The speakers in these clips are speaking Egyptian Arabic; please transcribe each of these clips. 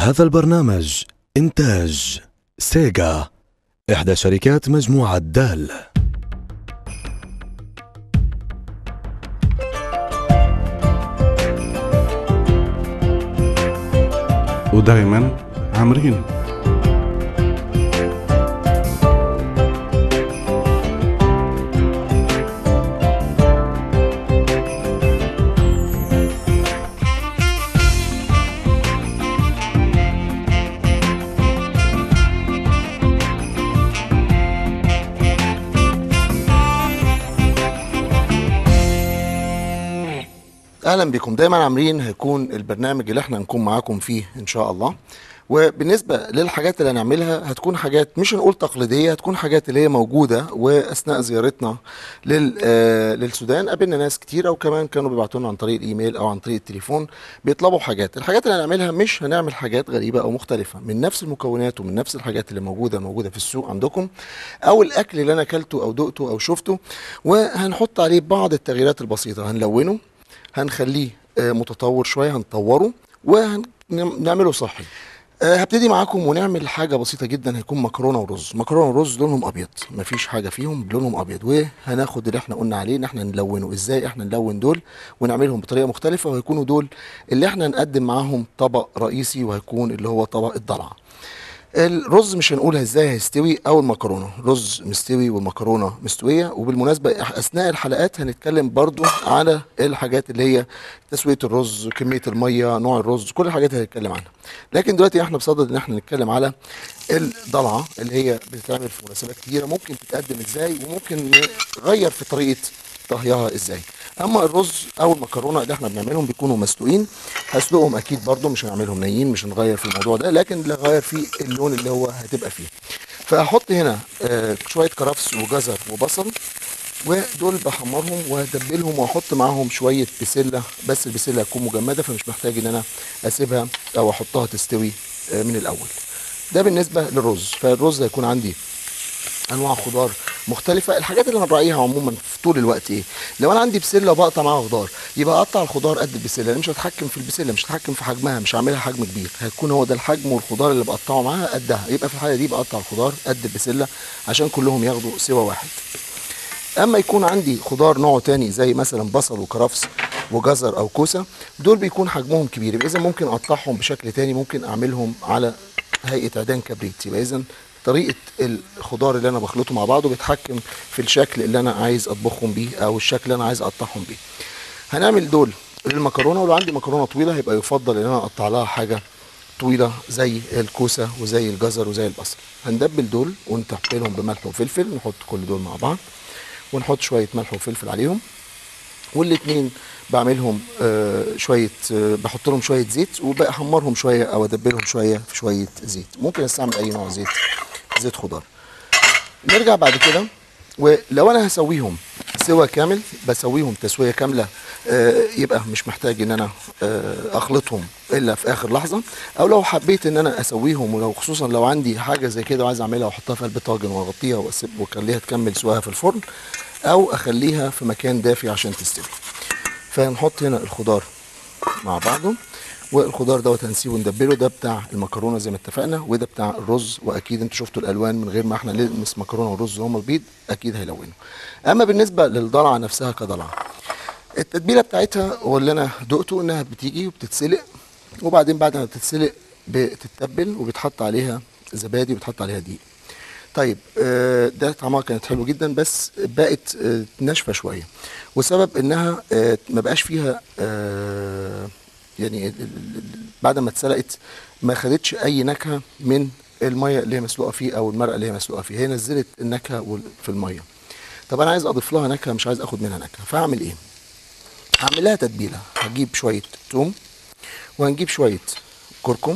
هذا البرنامج إنتاج سيجا إحدى شركات مجموعة دال ودايما عامرين اهلا بكم دايما عامرين هيكون البرنامج اللي احنا هنكون معاكم فيه ان شاء الله وبالنسبه للحاجات اللي هنعملها هتكون حاجات مش هنقول تقليديه هتكون حاجات اللي هي موجوده واثناء زيارتنا لل آه للسودان قابلنا ناس كتيره وكمان كانوا بيبعتوا لنا عن طريق الايميل او عن طريق التليفون بيطلبوا حاجات الحاجات اللي هنعملها مش هنعمل حاجات غريبه او مختلفه من نفس المكونات ومن نفس الحاجات اللي موجوده موجوده في السوق عندكم او الاكل اللي انا اكلته او دقته او شفته وهنحط عليه بعض التغييرات البسيطه هنلونه هنخليه آه، متطور شويه هنطوره وهنعمله صحي آه، هبتدي معاكم ونعمل حاجه بسيطه جدا هيكون مكرونه ورز مكرونه ورز لونهم ابيض مفيش حاجه فيهم لونهم ابيض وهناخد اللي احنا قلنا عليه ان احنا نلونه ازاي احنا نلون دول ونعملهم بطريقه مختلفه وهيكونوا دول اللي احنا نقدم معاهم طبق رئيسي وهيكون اللي هو طبق الضلع الرز مش هنقولها ازاي هيستوي او المكرونه رز مستوي والمكرونه مستويه وبالمناسبه اثناء الحلقات هنتكلم برضو على الحاجات اللي هي تسويه الرز كميه الميه نوع الرز كل الحاجات اللي هنتكلم عنها لكن دلوقتي احنا بصدد ان احنا نتكلم على الضلعه اللي هي بتتعمل في مناسبات كتيره ممكن تتقدم ازاي وممكن نغير في طريقه طهيها ازاي اما الرز او المكرونه اللي احنا بنعملهم بيكونوا مسلوقين هسلقهم اكيد برضو مش هنعملهم نيين مش هنغير في الموضوع ده لكن اللي هغير فيه اللون اللي هو هتبقى فيه فهحط هنا آه، شويه كرفس وجزر وبصل ودول بحمرهم وهتبلهم واحط معاهم شويه بسله بس البسله هتكون مجمده فمش محتاج ان انا اسيبها او احطها تستوي آه، من الاول ده بالنسبه للرز فالرز هيكون عندي انواع خضار مختلفه الحاجات اللي انا براعيها عموما في طول الوقت ايه لو انا عندي بسله وبقطع معاها خضار يبقى اقطع الخضار قد البسله انا مش هتحكم في البسله مش هتحكم في حجمها مش هعملها حجم كبير هيكون هو ده الحجم والخضار اللي بقطعه معاها قدها يبقى في الحاله دي بقطع الخضار قد البسله عشان كلهم ياخدوا سوا واحد اما يكون عندي خضار نوعه تاني زي مثلا بصل وكرفس وجزر او كوسه دول بيكون حجمهم كبير يبقى اذا ممكن اقطعهم بشكل تاني ممكن اعملهم على هيئه عيدان كبريت يبقى اذا طريقه الخضار اللي انا بخلطه مع بعضه بيتحكم في الشكل اللي انا عايز اطبخهم بيه او الشكل اللي انا عايز اقطعهم بيه هنعمل دول للمكرونه ولو عندي مكرونه طويله هيبقى يفضل ان انا اقطع لها حاجه طويله زي الكوسه وزي الجزر وزي البصل هندبل دول ونتبلهم بملح وفلفل نحط كل دول مع بعض ونحط شويه ملح وفلفل عليهم والاتنين بعملهم آه شويه آه بحط لهم شويه زيت وبحمرهم شويه او ادبلهم شويه في شويه زيت ممكن استعمل اي نوع زيت زيت خضار نرجع بعد كده ولو انا هسويهم سوا كامل بسويهم تسويه كامله آه يبقى مش محتاج ان انا آه اخلطهم الا في اخر لحظه او لو حبيت ان انا اسويهم ولو خصوصا لو عندي حاجه زي كده وعايز اعملها واحطها في قلب طاجن واغطيها واسيب واخليها تكمل سواها في الفرن او اخليها في مكان دافي عشان تستوي فهنحط هنا الخضار مع بعضه والخضار دوت هنسيبه ندبله ده بتاع المكرونه زي ما اتفقنا وده بتاع الرز واكيد انتوا شفتوا الالوان من غير ما احنا نلمس مكرونه ورز هم البيض اكيد هيلونوا اما بالنسبه للضلعه نفسها كضلعه التتبيله بتاعتها واللي انا دقته انها بتيجي وبتتسلق وبعدين بعد ما بتتسلق بتتبل وبيتحط عليها زبادي وبيتحط عليها دقيق طيب آه، ده طعمها كانت حلو جدا بس بقت آه، ناشفه شويه وسبب انها آه، ما بقاش فيها آه، يعني ال- ال- ال- بعد ما اتسلقت ما خدتش اي نكهه من الميه اللي هي مسلوقه فيه او المرقه اللي هي مسلوقه فيه هي نزلت النكهه وال- في الميه طب انا عايز اضيف لها نكهه مش عايز اخد منها نكهه فاعمل ايه هعمل لها تتبيله هجيب شويه توم وهنجيب شويه كركم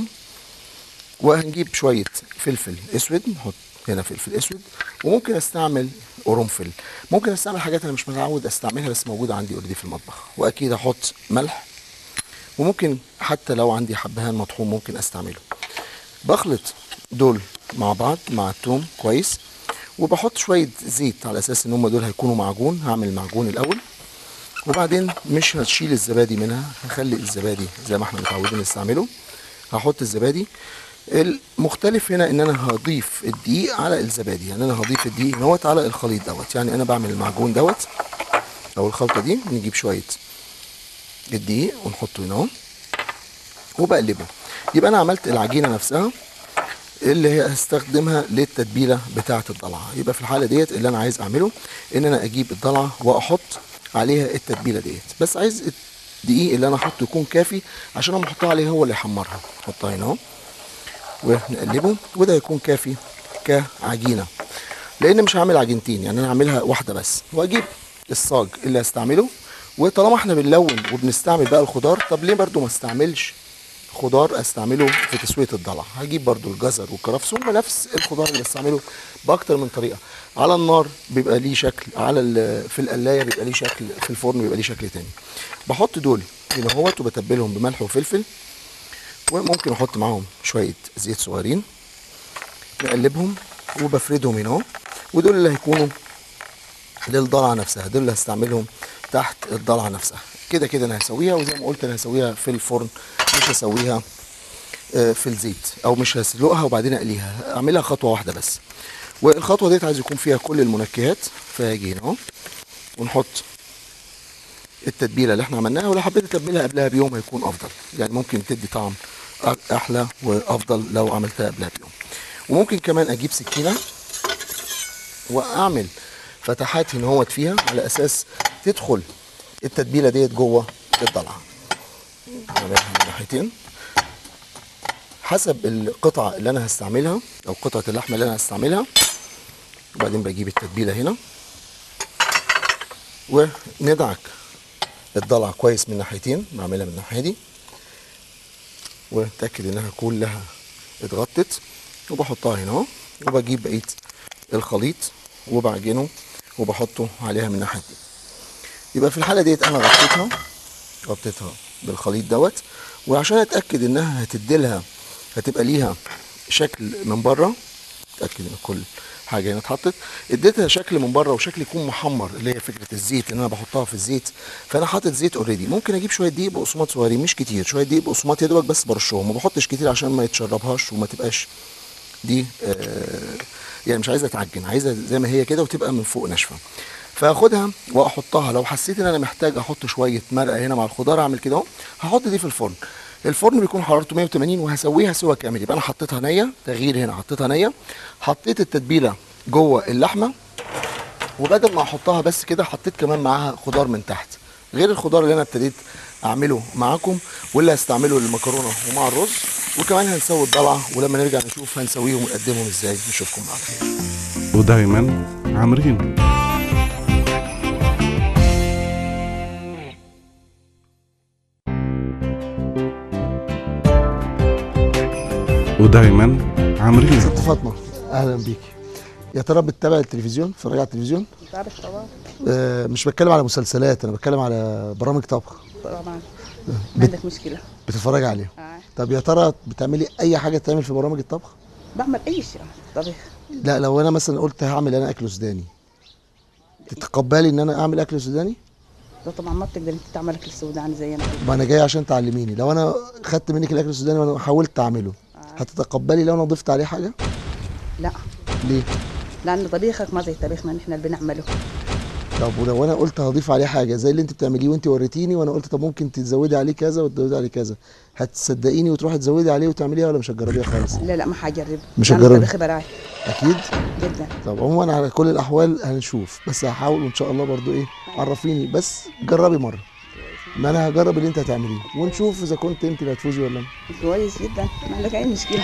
وهنجيب شويه فلفل اسود نحط هنا فلفل اسود وممكن استعمل قرنفل ممكن استعمل حاجات انا مش متعود استعملها بس موجوده عندي اوريدي في المطبخ واكيد احط ملح وممكن حتى لو عندي حبهان مطحون ممكن استعمله بخلط دول مع بعض مع التوم كويس وبحط شويه زيت على اساس ان هم دول هيكونوا معجون هعمل معجون الاول وبعدين مش هشيل الزبادي منها هخلي الزبادي زي ما احنا متعودين نستعمله هحط الزبادي المختلف هنا ان انا هضيف الدقيق على الزبادي يعني انا هضيف الدقيق دوت على الخليط دوت يعني انا بعمل المعجون دوت او الخلطه دي نجيب شويه الدقيق ونحطه هنا اهو وبقلبه يبقى انا عملت العجينه نفسها اللي هي هستخدمها للتتبيله بتاعه الضلعه يبقى في الحاله ديت اللي انا عايز اعمله ان انا اجيب الضلعه واحط عليها التتبيله ديت بس عايز الدقيق اللي انا احطه يكون كافي عشان انا احطها عليه هو اللي يحمرها احطها هنا اهو ونقلبه وده يكون كافي كعجينه لان مش هعمل عجينتين يعني انا هعملها واحده بس واجيب الصاج اللي هستعمله وطالما احنا بنلون وبنستعمل بقى الخضار طب ليه برضو ما استعملش خضار استعمله في تسويه الضلع هجيب برضو الجزر والكرفس هم نفس الخضار اللي بستعمله باكتر من طريقه على النار بيبقى ليه شكل على ال- في القلايه بيبقى ليه شكل في الفرن بيبقى ليه شكل تاني بحط دول هنا اهوت وبتبلهم بملح وفلفل وممكن احط معاهم شويه زيت صغيرين نقلبهم وبفردهم هنا اهو ودول اللي هيكونوا للضلعه نفسها دول اللي هستعملهم تحت الضلعه نفسها كده كده انا هسويها وزي ما قلت انا هسويها في الفرن مش هسويها آه، في الزيت او مش هسلقها وبعدين اقليها اعملها خطوه واحده بس والخطوه ديت عايز يكون فيها كل المنكهات فهاجي هنا اهو ونحط التتبيله اللي احنا عملناها ولو حبيت اتبلها قبلها بيوم هيكون افضل يعني ممكن تدي طعم أ- احلى وافضل لو عملتها قبلها بيوم وممكن كمان اجيب سكينه واعمل فتحات هنا هوت فيها على اساس تدخل التتبيله ديت جوه الضلعه نعملها من ناحيتين حسب القطعه اللي انا هستعملها او قطعه اللحمه اللي انا هستعملها وبعدين بجيب التتبيله هنا وندعك الضلع كويس من ناحيتين بعملها من الناحيه دي واتاكد انها كلها اتغطت وبحطها هنا اهو وبجيب بقيه الخليط وبعجنه وبحطه عليها من الناحيه دي يبقى في الحاله ديت انا غطيتها غطيتها بالخليط دوت وعشان اتاكد انها هتديلها هتبقى ليها شكل من بره اتاكد ان كل حاجه هنا اتحطت اديتها شكل من بره وشكل يكون محمر اللي هي فكره الزيت ان انا بحطها في الزيت فانا حاطط زيت اوريدي ممكن اجيب شويه دقيق بقسماط صغيرين مش كتير شويه دقيق بقسماط يا دوبك بس برشهم ما بحطش كتير عشان ما يتشربهاش وما تبقاش دي آه يعني مش عايزه تعجن عايزه زي ما هي كده وتبقى من فوق ناشفه فاخدها واحطها لو حسيت ان انا محتاج احط شويه مرقه هنا مع الخضار اعمل كده اهو هحط دي في الفرن الفرن بيكون حرارته 180 وهسويها سوا كامل يبقى انا حطيتها نيه تغيير هنا حطيتها نيه حطيت التتبيله جوه اللحمه وبدل ما احطها بس كده حطيت كمان معاها خضار من تحت غير الخضار اللي انا ابتديت اعمله معاكم واللي هستعمله للمكرونه ومع الرز وكمان هنسوي الضلعه ولما نرجع نشوف هنسويهم ونقدمهم ازاي نشوفكم بعد خير ودايما عامرين ودايما عامرين ست فاطمه اهلا بيكي يا ترى بتتابع التلفزيون بتتفرجي على التلفزيون تعرف طبعا آه مش بتكلم على مسلسلات انا بتكلم على برامج طبخ طبعا عندك مشكلة بتتفرجي عليهم آه. طب يا ترى بتعملي اي حاجه تعمل في برامج الطبخ بعمل أي شيء طبيخ لا لو انا مثلا قلت هعمل انا اكل سوداني تتقبلي ان انا اعمل اكل سوداني ده طبعا ما بتقدر انت تعمل اكل سوداني زي انا ما انا جاي عشان تعلميني لو انا خدت منك الاكل السوداني وانا حاولت اعمله هتتقبلي لو انا ضفت عليه حاجه لا ليه لأن طبيخك ما زي طبيخنا نحن اللي بنعمله طب ولو انا قلت هضيف عليه حاجه زي اللي انت بتعمليه وانت وريتيني وانا قلت طب ممكن تزودي عليه كذا وتزودي عليه كذا هتصدقيني وتروحي تزودي عليه وتعمليها ولا مش هتجربيها خالص لا لا ما حجرب مش لأن هتجربي؟ طبيخي براي اكيد جدا طب عموما على كل الاحوال هنشوف بس هحاول وان شاء الله برضو ايه عرفيني بس جربي مره ما انا هجرب اللي انت هتعمليه ونشوف اذا كنت انت اللي هتفوزي ولا انا كويس جدا ما عندك أي مشكلة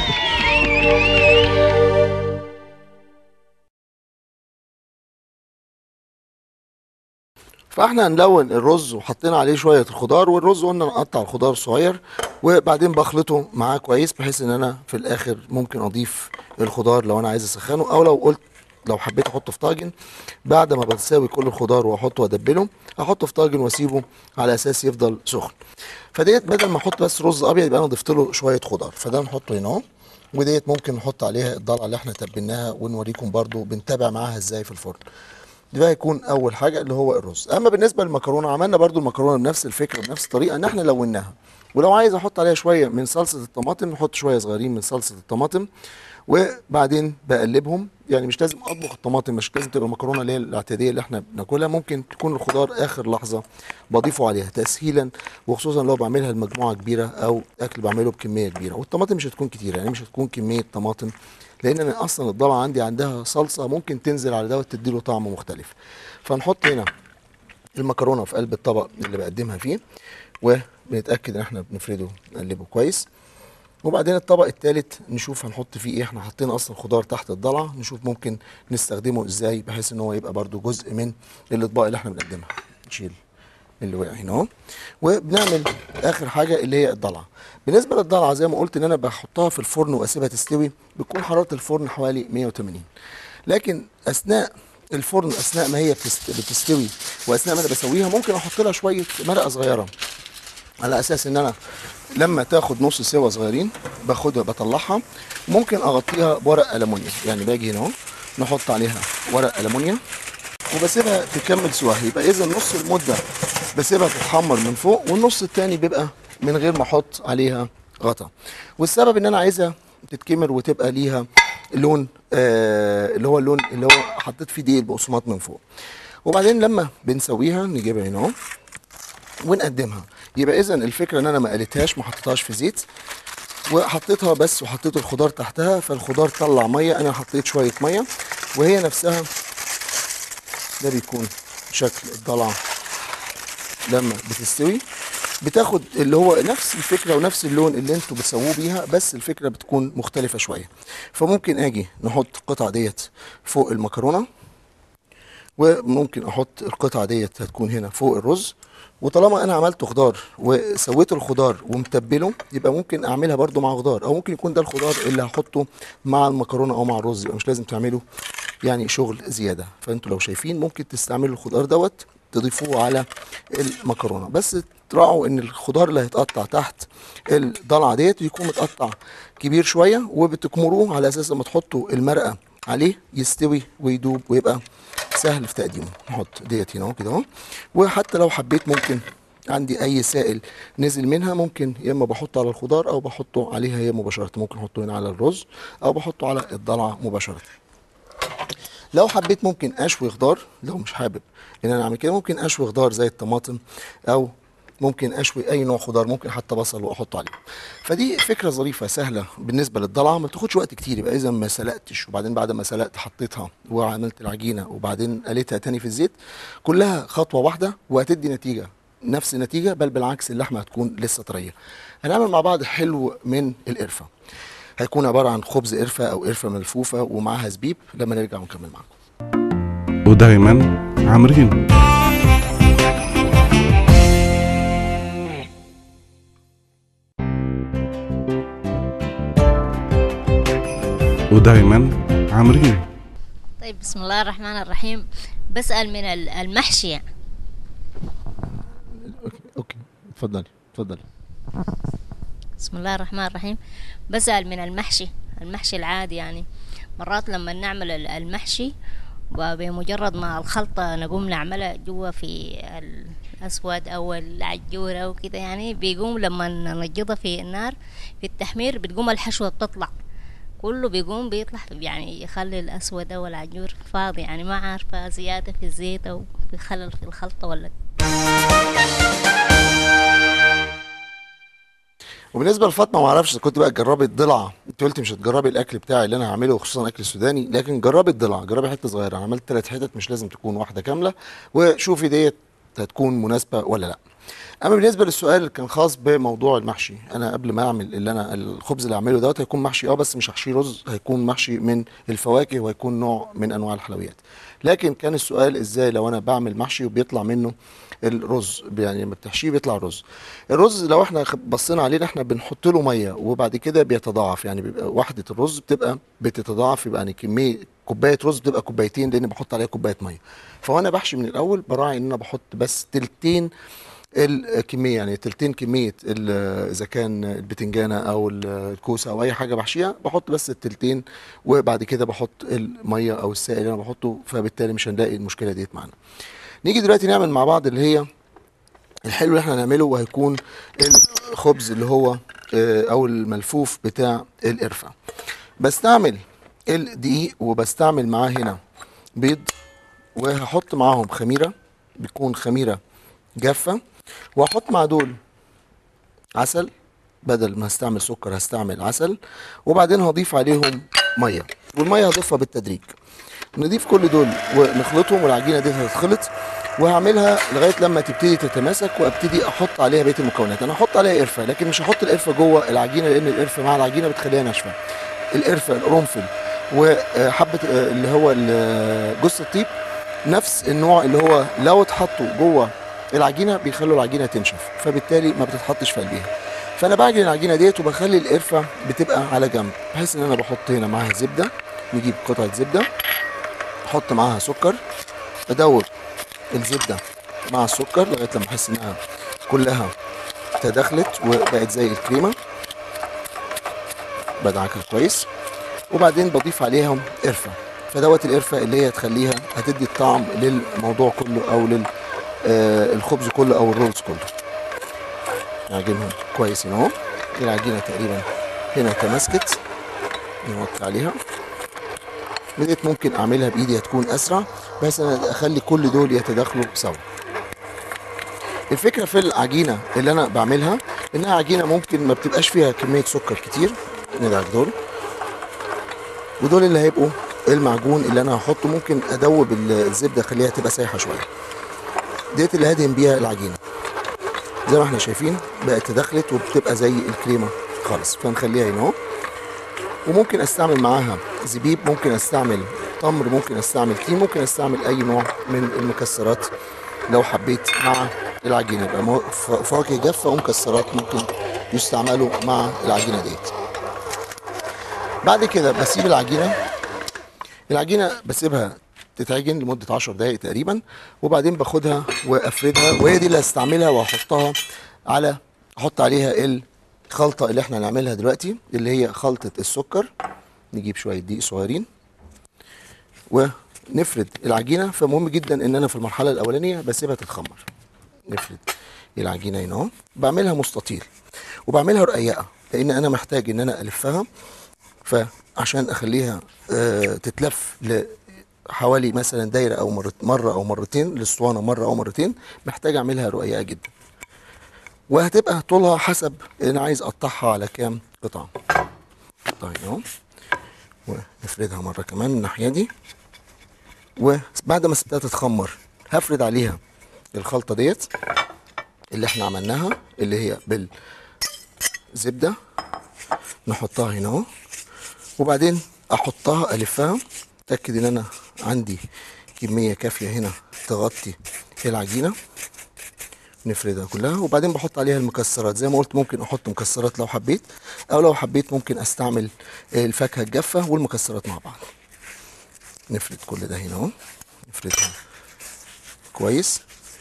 فاحنا هنلون الرز وحطينا عليه شويه الخضار والرز قلنا نقطع الخضار صغير وبعدين بخلطه معاه كويس بحيث ان انا في الاخر ممكن اضيف الخضار لو انا عايز اسخنه او لو قلت لو حبيت احطه في طاجن بعد ما بتساوي كل الخضار واحطه وادبله احطه في طاجن واسيبه على اساس يفضل سخن فديت بدل ما احط بس رز ابيض يبقى انا ضفت له شويه خضار فده نحطه هنا اهو وديت ممكن نحط عليها الضلعه اللي احنا تبلناها ونوريكم برضو بنتابع معاها ازاي في الفرن ده هيكون اول حاجه اللي هو الرز اما بالنسبه للمكرونه عملنا برضو المكرونه بنفس الفكره بنفس الطريقه ان احنا لوناها ولو عايز احط عليها شويه من صلصه الطماطم نحط شويه صغيرين من صلصه الطماطم وبعدين بقلبهم يعني مش لازم اطبخ الطماطم مش لازم تبقى مكرونه اللي هي الاعتياديه اللي احنا بناكلها ممكن تكون الخضار اخر لحظه بضيفه عليها تسهيلا وخصوصا لو بعملها لمجموعه كبيره او اكل بعمله بكميه كبيره والطماطم مش هتكون كتير يعني مش هتكون كميه طماطم لان انا اصلا الضلع عندي عندها صلصه ممكن تنزل على دوت تديله طعم مختلف فنحط هنا المكرونه في قلب الطبق اللي بقدمها فيه وبنتاكد ان احنا بنفرده نقلبه كويس وبعدين الطبق الثالث نشوف هنحط فيه ايه احنا حاطين اصلا خضار تحت الضلع نشوف ممكن نستخدمه ازاي بحيث ان هو يبقى برضو جزء من الاطباق اللي احنا بنقدمها نشيل اللي وقع هنا اهو وبنعمل اخر حاجه اللي هي الضلع بالنسبه للضلع زي ما قلت ان انا بحطها في الفرن واسيبها تستوي بتكون حراره الفرن حوالي 180 لكن اثناء الفرن اثناء ما هي بتست- بتستوي واثناء ما انا بسويها ممكن احط لها شويه مرقه صغيره على اساس ان انا لما تاخد نص سوا صغيرين باخدها بطلعها ممكن اغطيها بورق المونيا يعني باجي هنا اهو نحط عليها ورق المونيا وبسيبها تكمل سواها يبقى اذا نص المده بسيبها تتحمر من فوق والنص التاني بيبقى من غير ما احط عليها غطا والسبب ان انا عايزها تتكمر وتبقى ليها لون آه اللي هو اللون اللي هو حطيت فيه دقيق البقسماط من فوق وبعدين لما بنسويها نجيبها هنا اهو ونقدمها يبقى اذا الفكره ان انا ما قليتهاش ما حطيتهاش في زيت وحطيتها بس وحطيت الخضار تحتها فالخضار طلع ميه انا حطيت شويه ميه وهي نفسها ده بيكون شكل الضلع لما بتستوي بتاخد اللي هو نفس الفكره ونفس اللون اللي انتوا بتسووه بيها بس الفكره بتكون مختلفه شويه فممكن اجي نحط القطعه ديت فوق المكرونه وممكن احط القطعه ديت هتكون هنا فوق الرز وطالما انا عملت خضار وسويت الخضار ومتبله يبقى ممكن اعملها برده مع خضار او ممكن يكون ده الخضار اللي هحطه مع المكرونه او مع الرز يبقى مش لازم تعملوا يعني شغل زياده فانتوا لو شايفين ممكن تستعملوا الخضار دوت تضيفوه على المكرونه بس تراعوا ان الخضار اللي هيتقطع تحت الضلعه ديت يكون متقطع كبير شويه وبتكمروه على اساس لما تحطوا المرقه عليه يستوي ويدوب ويبقى سهل في تقديمه نحط ديت هنا اهو كده اهو وحتى لو حبيت ممكن عندي اي سائل نزل منها ممكن يا اما بحطه على الخضار او بحطه عليها هي مباشره ممكن احطه هنا على الرز او بحطه على الضلعه مباشره لو حبيت ممكن اشوي خضار لو مش حابب ان انا اعمل كده ممكن اشوي خضار زي الطماطم او ممكن اشوي اي نوع خضار ممكن حتى بصل واحطه عليه فدي فكره ظريفه سهله بالنسبه للضلعه ما بتاخدش وقت كتير يبقى اذا ما سلقتش وبعدين بعد ما سلقت حطيتها وعملت العجينه وبعدين قليتها تاني في الزيت كلها خطوه واحده وهتدي نتيجه نفس النتيجه بل بالعكس اللحمه هتكون لسه طريه هنعمل مع بعض حلو من القرفه هيكون عباره عن خبز قرفه او قرفه ملفوفه ومعاها زبيب لما نرجع ونكمل معاكم ودايما عامرين ودايما عامرين طيب بسم الله الرحمن الرحيم بسأل من ال- المحشي اوكي اتفضلي اتفضلي بسم الله الرحمن الرحيم بسأل من المحشي المحشي العادي يعني مرات لما نعمل ال- المحشي وبمجرد ما الخلطة نقوم نعملها جوا في الأسود أو العجور أو كده يعني بيقوم لما ننجضها في النار في التحمير بتقوم الحشوة بتطلع كله بيقوم بيطلع يعني يخلي الأسود أو العجور فاضي يعني ما عارفة زيادة في الزيت أو في خلل في الخلطة ولا وبالنسبه لفاطمه ما اعرفش إذا كنت بقى تجربي الضلع انت قلت مش هتجربي الاكل بتاعي اللي انا هعمله خصوصا الاكل السوداني لكن جربي الضلع جربي حته صغيره انا عملت ثلاث حتت مش لازم تكون واحده كامله وشوفي ديت هتكون مناسبه ولا لا اما بالنسبه للسؤال اللي كان خاص بموضوع المحشي انا قبل ما اعمل اللي انا الخبز اللي هعمله دوت هيكون محشي اه بس مش هحشيه رز هيكون محشي من الفواكه وهيكون نوع من انواع الحلويات لكن كان السؤال ازاي لو انا بعمل محشي وبيطلع منه الرز يعني لما بتحشيه بيطلع رز الرز لو احنا خ- بصينا عليه احنا بنحط له ميه وبعد كده بيتضاعف يعني بيبقى وحده الرز بتبقى بتتضاعف يبقى يعني كميه كوبايه رز بتبقى كوبايتين لان بحط عليها كوبايه ميه فوانا بحشي من الاول براعي ان انا بحط بس تلتين الكميه يعني تلتين كميه ال- اذا كان البتنجانه او ال- الكوسه او اي حاجه بحشيها بحط بس التلتين وبعد كده بحط الميه او السائل اللي انا بحطه فبالتالي مش هنلاقي المشكله ديت معانا نيجي دلوقتي نعمل مع بعض اللي هي الحلو اللي احنا هنعمله وهيكون خبز اللي هو آه، او الملفوف بتاع القرفه بستعمل الدقيق وبستعمل معاه هنا بيض وهحط معاهم خميره بتكون خميره جافه وهحط مع دول عسل بدل ما هستعمل سكر هستعمل عسل وبعدين هضيف عليهم ميه والميه هضيفها بالتدريج نضيف كل دول ونخلطهم والعجينه دي هتتخلط وهعملها لغايه لما تبتدي تتماسك وابتدي احط عليها بقيه المكونات انا هحط عليها قرفه لكن مش هحط القرفه جوه العجينه لان القرفه مع العجينه بتخليها ناشفه القرفه القرنفل وحبه آه، اللي هو ال- جوز الطيب نفس النوع اللي هو لو اتحطوا جوه العجينه بيخلوا العجينه تنشف فبالتالي ما بتتحطش في قلبها فانا بعجن العجينه ديت وبخلي القرفه بتبقى على جنب بحيث ان انا بحط هنا معاها زبده نجيب قطعه زبده احط معاها سكر ادوب الزبده مع السكر لغايه لما احس انها كلها تداخلت وبقت زي الكريمه بدعكها كويس وبعدين بضيف عليهم قرفه فدوت القرفه اللي هي تخليها هتدي الطعم للموضوع كله او لل آه، الخبز كله او الرولز كله نعجنهم كويس هنا اهو العجينه تقريبا هنا تماسكت نوطي عليها بديت ممكن اعملها بايدي هتكون اسرع بحيث انا اخلي كل دول يتداخلوا سوا الفكره في العجينه اللي انا بعملها انها عجينه ممكن ما بتبقاش فيها كميه سكر كتير ندعك دول ودول اللي هيبقوا المعجون اللي انا هحطه ممكن ادوب الزبده اخليها تبقى سايحه شويه ديت اللي هدهن بيها العجينه زي ما احنا شايفين بقت تدخلت وبتبقى زي الكريمه خالص فنخليها هنا اهو وممكن استعمل معاها زبيب ممكن استعمل تمر ممكن استعمل تين ممكن استعمل اي نوع من المكسرات لو حبيت مع العجينه يبقى مو- ف- فواكه جافه ومكسرات ممكن يستعملوا مع العجينه ديت بعد كده بسيب العجينه العجينه بسيبها تتعجن لمده 10 دقائق تقريبا وبعدين باخدها وافردها وهي دي اللي هستعملها واحطها على احط عليها الخلطه اللي احنا هنعملها دلوقتي اللي هي خلطه السكر نجيب شويه دقيق صغيرين ونفرد العجينه فمهم جدا ان انا في المرحله الاولانيه بسيبها تتخمر نفرد العجينه هنا اهو بعملها مستطيل وبعملها رقيقه لان انا محتاج ان انا الفها فعشان اخليها آه، تتلف لحوالي مثلا دايره او مرة, مره او مرتين الاسطوانه مره او مرتين محتاج اعملها رقيقه جدا وهتبقى طولها حسب انا عايز اقطعها على كام قطعه طيب اهو ونفردها مره كمان من الناحيه دي وبعد ما سبتها تتخمر هفرد عليها الخلطه ديت اللي احنا عملناها اللي هي بالزبده نحطها هنا اهو وبعدين احطها الفها اتاكد ان انا عندي كميه كافيه هنا تغطي العجينه نفردها كلها وبعدين بحط عليها المكسرات زي ما قلت ممكن احط مكسرات لو حبيت او لو حبيت ممكن استعمل الفاكهه الجافه والمكسرات مع بعض نفرد كل ده هنا اهو نفردها كويس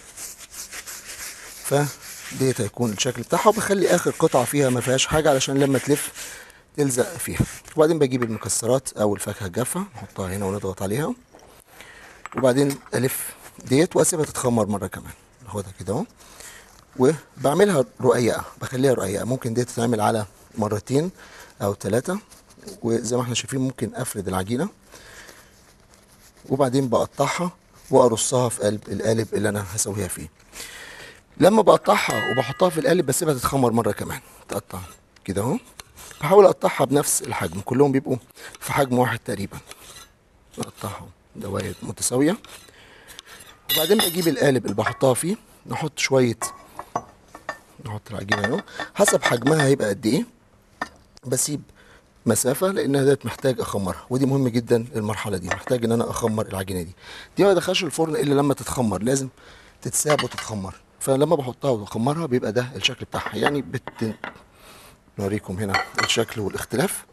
فديت هيكون الشكل بتاعها وبخلي اخر قطعه فيها ما فيهاش حاجه علشان لما تلف تلزق فيها وبعدين بجيب المكسرات او الفاكهه الجافه نحطها هنا ونضغط عليها وبعدين الف ديت واسيبها تتخمر مره كمان ناخدها كده اهو وبعملها رقيقه بخليها رقيقه ممكن ديت تتعمل على مرتين او ثلاثه وزي ما احنا شايفين ممكن افرد العجينه وبعدين بقطعها وارصها في قلب القالب اللي انا هسويها فيه لما بقطعها وبحطها في القالب بسيبها تتخمر مره كمان تقطع كده اهو بحاول اقطعها بنفس الحجم كلهم بيبقوا في حجم واحد تقريبا اقطعهم دوائر متساويه وبعدين بجيب القالب اللي بحطها فيه نحط شويه نحط العجينه اهو حسب حجمها هيبقى قد ايه بسيب مسافه لانها ديت محتاج اخمرها ودي مهم جدا المرحله دي محتاج ان انا اخمر العجينه دي دي ما دخلش الفرن الا لما تتخمر لازم تتساب وتتخمر فلما بحطها واخمرها بيبقى ده الشكل بتاعها يعني بت... نوريكم هنا الشكل والاختلاف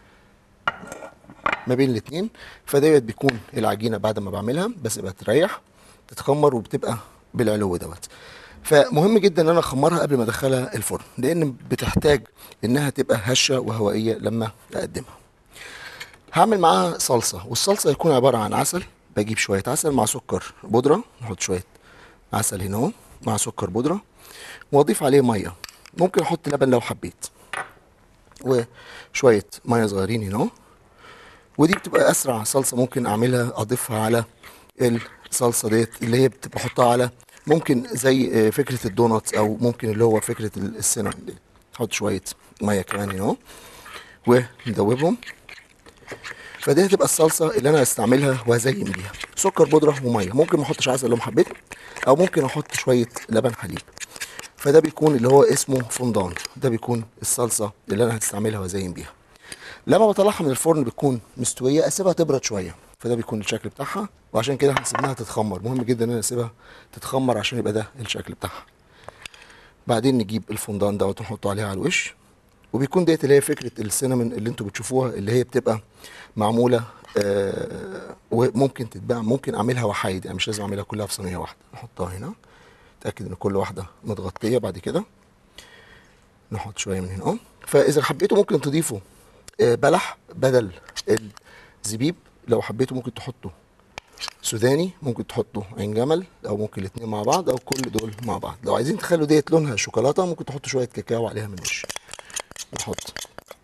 ما بين الاتنين فديت بيكون العجينه بعد ما بعملها بسيبها تريح تتخمر وبتبقى بالعلو دوت فمهم جدا ان انا اخمرها قبل ما ادخلها الفرن لان بتحتاج انها تبقى هشه وهوائيه لما اقدمها هعمل معاها صلصه والصلصه هيكون عباره عن عسل بجيب شويه عسل مع سكر بودره نحط شويه عسل هنا اهو مع سكر بودره واضيف عليه ميه ممكن احط لبن لو حبيت وشويه ميه صغيرين هنا ودي بتبقى اسرع صلصه ممكن اعملها اضيفها على الصلصه ديت اللي هي بتبقى احطها على ممكن زي آه، فكره الدوناتس او ممكن اللي هو فكره ال- السينما دي احط شويه ميه كمان هنا وندوبهم فدي هتبقى الصلصه اللي انا هستعملها وهزين بيها سكر بودره وميه ممكن ما احطش عسل لو ما حبيت او ممكن احط شويه لبن حليب فده بيكون اللي هو اسمه فondant ده بيكون الصلصه اللي انا هستعملها وازين بيها لما بطلعها من الفرن بتكون مستويه اسيبها تبرد شويه فده بيكون الشكل بتاعها وعشان كده هنسيبها تتخمر مهم جدا ان انا اسيبها تتخمر عشان يبقى ده الشكل بتاعها بعدين نجيب الفondant دوت ونحطه عليها على الوش وبيكون ديت اللي هي فكره السينامون اللي انتوا بتشوفوها اللي هي بتبقى معموله آه وممكن تتباع ممكن اعملها وحايد يعني مش لازم اعملها كلها في صينيه واحده نحطها هنا اتاكد ان كل واحده متغطيه بعد كده نحط شويه من هنا اهو فاذا حبيتوا ممكن تضيفوا آه، بلح بدل الزبيب لو حبيتوا ممكن تحطوا سوداني ممكن تحطوا عين جمل او ممكن الاثنين مع بعض او كل دول مع بعض لو عايزين تخلوا ديت لونها شوكولاته ممكن تحطوا شويه كاكاو عليها من وش نحط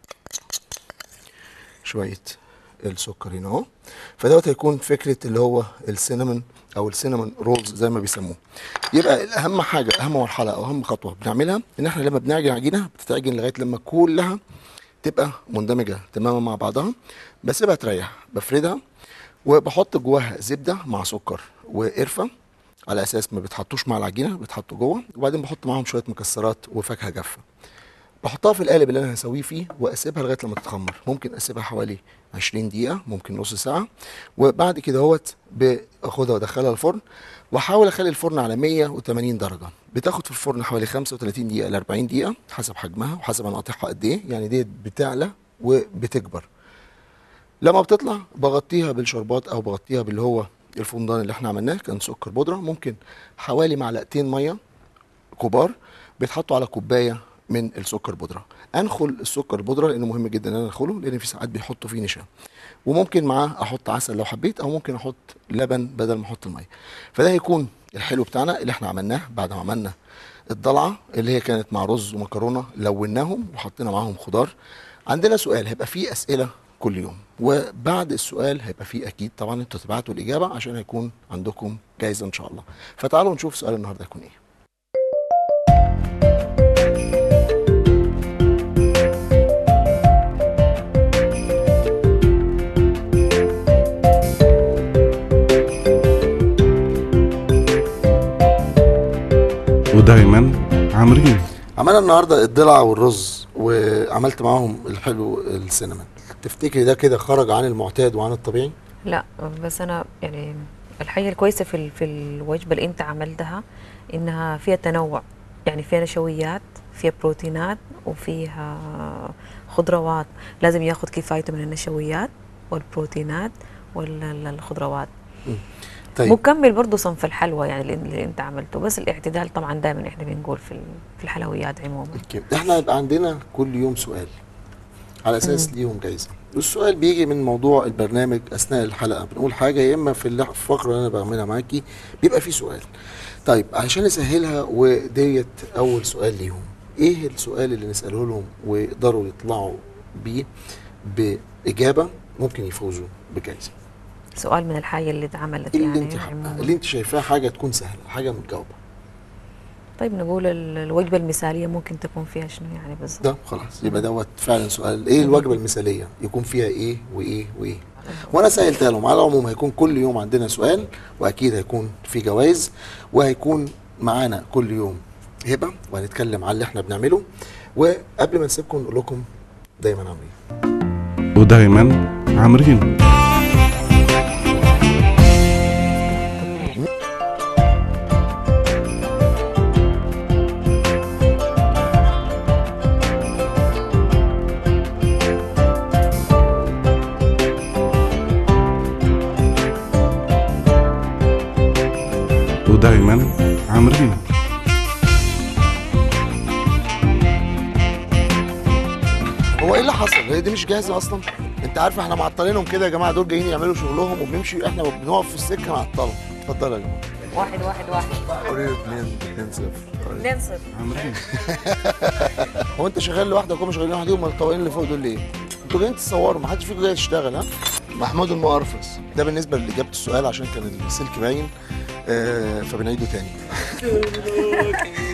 شويه السكر هنا اهو فدوت هيكون فكره اللي هو السينامون او السينامون رولز زي ما بيسموه يبقى اهم حاجه اهم مرحله او اهم خطوه بنعملها ان احنا لما بنعجن عجينه بتتعجن لغايه لما كلها تبقى مندمجه تماما مع بعضها بسيبها تريح بفردها وبحط جواها زبده مع سكر وقرفه على اساس ما بتحطوش مع العجينه بتحطوا جوه وبعدين بحط معاهم شويه مكسرات وفاكهه جافه بحطها في القالب اللي انا هسويه فيه واسيبها لغايه لما تتخمر ممكن اسيبها حوالي 20 دقيقه ممكن نص ساعه وبعد كده اهوت باخدها وادخلها الفرن واحاول اخلي الفرن على 180 درجه بتاخد في الفرن حوالي 35 دقيقه ل 40 دقيقه حسب حجمها وحسب انا قاطعها قد ايه يعني ديت بتعلى وبتكبر لما بتطلع بغطيها بالشربات او بغطيها باللي هو الفندان اللي احنا عملناه كان سكر بودره ممكن حوالي معلقتين ميه كبار بيتحطوا على كوبايه من السكر بودره انخل السكر بودره لانه مهم جدا ان انا انخله لان في ساعات بيحطوا فيه نشا وممكن معاه احط عسل لو حبيت او ممكن احط لبن بدل ما احط الميه فده هيكون الحلو بتاعنا اللي احنا عملناه بعد ما عملنا الضلعه اللي هي كانت مع رز ومكرونه لوناهم وحطينا معاهم خضار عندنا سؤال هيبقى فيه اسئله كل يوم وبعد السؤال هيبقى فيه اكيد طبعا انتوا تبعتوا الاجابه عشان هيكون عندكم جايزه ان شاء الله فتعالوا نشوف سؤال النهارده هيكون ايه ودايما عامرين عملنا النهارده الضلع والرز وعملت معاهم الحلو السينما تفتكري ده كده خرج عن المعتاد وعن الطبيعي لا بس انا يعني الحاجه الكويسه في ال- في الوجبه اللي انت عملتها انها فيها تنوع يعني فيها نشويات فيها بروتينات وفيها خضروات لازم ياخذ كفايته من النشويات والبروتينات والخضروات طيب مكمل برضه صنف الحلوى يعني اللي, اللي انت عملته بس الاعتدال طبعا دائما احنا بنقول في ال- في الحلويات عموما كده. احنا هيبقى عندنا كل يوم سؤال على اساس ليهم جايزه والسؤال بيجي من موضوع البرنامج اثناء الحلقه بنقول حاجه يا اما في اللح- الفقره اللي انا بعملها معاكي بيبقى في سؤال طيب عشان نسهلها وديت اول سؤال ليهم ايه السؤال اللي نساله لهم ويقدروا يطلعوا بيه باجابه ممكن يفوزوا بجائزه سؤال من الحاجه اللي اتعملت ايه يعني اللي انت حابه عموماً. اللي انت شايفاها حاجه تكون سهله حاجه متجاوبه طيب نقول ال- الوجبه المثاليه ممكن تكون فيها شنو يعني بالضبط ده خلاص يبقى دوت فعلا سؤال ايه الوجبه المثاليه يكون فيها ايه وايه وايه وانا سالتها لهم على العموم هيكون كل يوم عندنا سؤال واكيد هيكون في جوائز وهيكون معانا كل يوم هبه وهنتكلم على اللي احنا بنعمله وقبل ما نسيبكم نقول لكم دايما عاملين ودايما عامرين ودايما عامرين هو ايه اللي حصل هي دي مش جاهزه اصلا انت عارف احنا معطلينهم كده يا جماعه دول جايين يعملوا شغلهم وبنمشي احنا بنقف في السكه نعطلهم اتفضلوا يا جماعه واحد واحد واحد قريب 2 2 0 2 0 عامرين هو انت شغال لوحدك هم شغالين لوحدهم امال الطوالين اللي فوق دول ليه؟ انتوا جايين تصوروا ما حدش فيكم جاي يشتغل ها؟ محمود المقرفص ده بالنسبه لاجابه السؤال عشان كان السلك باين آه فبنعيده تاني